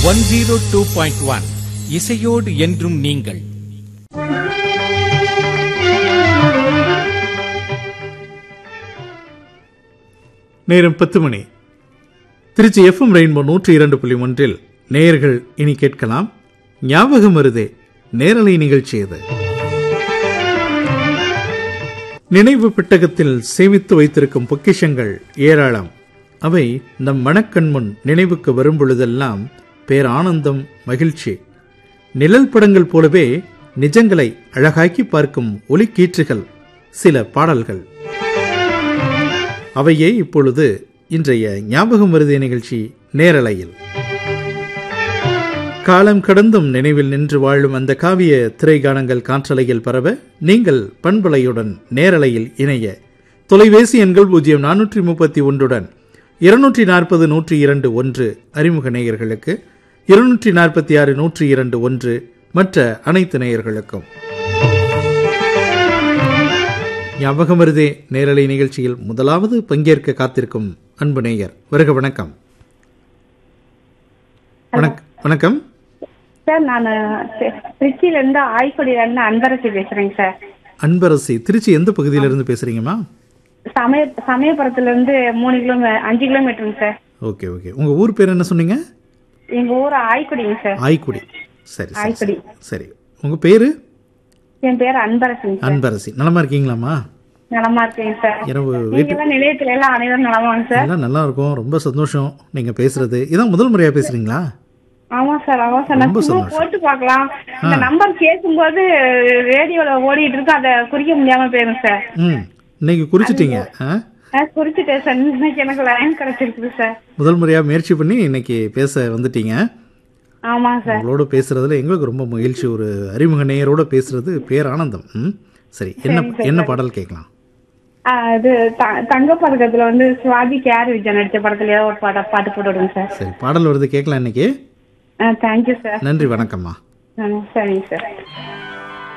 One zero two point one இசையோடு என்றும் நீங்கள் நேரம் பத்து மணி திருச்சி எஃப்எம் ரெயின்போ நூற்றி இரண்டு புள்ளி ஒன்றில் நேயர்கள் இனி கேட்கலாம் ஞாபகம் வருதே நேரலை நிகழ்ச்சி இது நினைவு பெட்டகத்தில் சேமித்து வைத்திருக்கும் பொக்கிஷங்கள் ஏராளம் அவை நம் மனக்கண் முன் நினைவுக்கு வரும் பொழுதெல்லாம் பேரானந்தம் மகிழ்ச்சி நிழல் படங்கள் போலவே நிஜங்களை அழகாக்கி பார்க்கும் ஒலிக்கீற்றுகள் சில பாடல்கள் அவையே இப்பொழுது இன்றைய ஞாபகம் வருதே நிகழ்ச்சி நேரலையில் காலம் கடந்தும் நினைவில் நின்று வாழும் அந்த காவிய திரைகானங்கள் காற்றலையில் பரவ நீங்கள் பண்பலையுடன் நேரலையில் இணைய தொலைபேசி எண்கள் பூஜ்ஜியம் நானூற்றி முப்பத்தி ஒன்றுடன் இருநூற்றி நாற்பது நூற்றி இரண்டு ஒன்று அறிமுக நேயர்களுக்கு இருநூற்றி நாற்பத்தி ஆறு நூற்றி இரண்டு ஒன்று மற்ற அனைத்து நேயர்களுக்கும் ஞாபகம் வருதே நேரலை நிகழ்ச்சியில் முதலாவது பங்கேற்க காத்திருக்கும் அன்பு நேயர் வருக வணக்கம் வணக்- வணக்கம் சார் நான் திருச்சியில இருந்து ஆய்க்குடியில இருந்து அன்பரசி பேசுறேங்க சார் அன்பரசி திருச்சி எந்த பகுதியிலிருந்து பேசுறீங்கம்மா சமய சமயபுரத்துல இருந்து மூணு கிலோமீட்டர் அஞ்சு கிலோமீட்டருங்க சார் ஓகே ஓகே உங்க ஊர் பேர் என்ன சொன்னீங்க எங்க ஊர் ஆய்க்குடிங்க சார் ஆய்க்குடி சரி சரி ஆய்க்குடி. சரி சரி உங்க பேரு என் பேர் அன்பரசிங்க சார் அன்பரசி நலமா இருக்கீங்களாம்மா நலமா இருக்கேங்க சார் இரவு நீங்க வீட்டு எல்லாம் நிலையத்துல எல்லாம் அனைவரும் நலமாங்க சார் எல்லாம் நல்லா இருக்கும் ரொம்ப சந்தோஷம் நீங்க பேசுறது இதான் முதல் முறையா பேசுறீங்களா ஆமா சார் ஆமா சார் நான் ரொம்ப சும்மா சந்தோஷம். போட்டு பார்க்கலாம் இந்த நம்பர் கேட்கும்போது ரேடியோல ஓடிட்டு இருக்கு அதை குறிக்க முடியாம போயிரும் சார் ம் இன்னைக்கு குறிச்சிட்டீங்க ஆ? நான் குறிச்சிட்டேன் சார் இன்னைக்கு எனக்கு லைன் கிடைச்சிருக்குது சார் முதல் முறையா முயற்சி பண்ணி இன்னைக்கு பேச வந்துட்டீங்க ஆமாங்க சார் உங்களோட பேசுறதுல எங்களுக்கு ரொம்ப மகிழ்ச்சி ஒரு அறிமுக நேயரோட பேசுறது பேரானந்தம் ம் சரி என்ன என்ன பாடல் கேட்கலாம் ஆ, இது த- தங்க பதக்கத்துல வந்து சிவாஜி கேர் விஜய் நடிச்ச படத்துல ஏதோ ஒரு பாட பாட்டு போட்டு விடுங்க சார் சரி பாடல் வருது கேட்கலாம் இன்னைக்கு தேங்க்யூ சார் நன்றி வணக்கம்மா சரிங்க சார்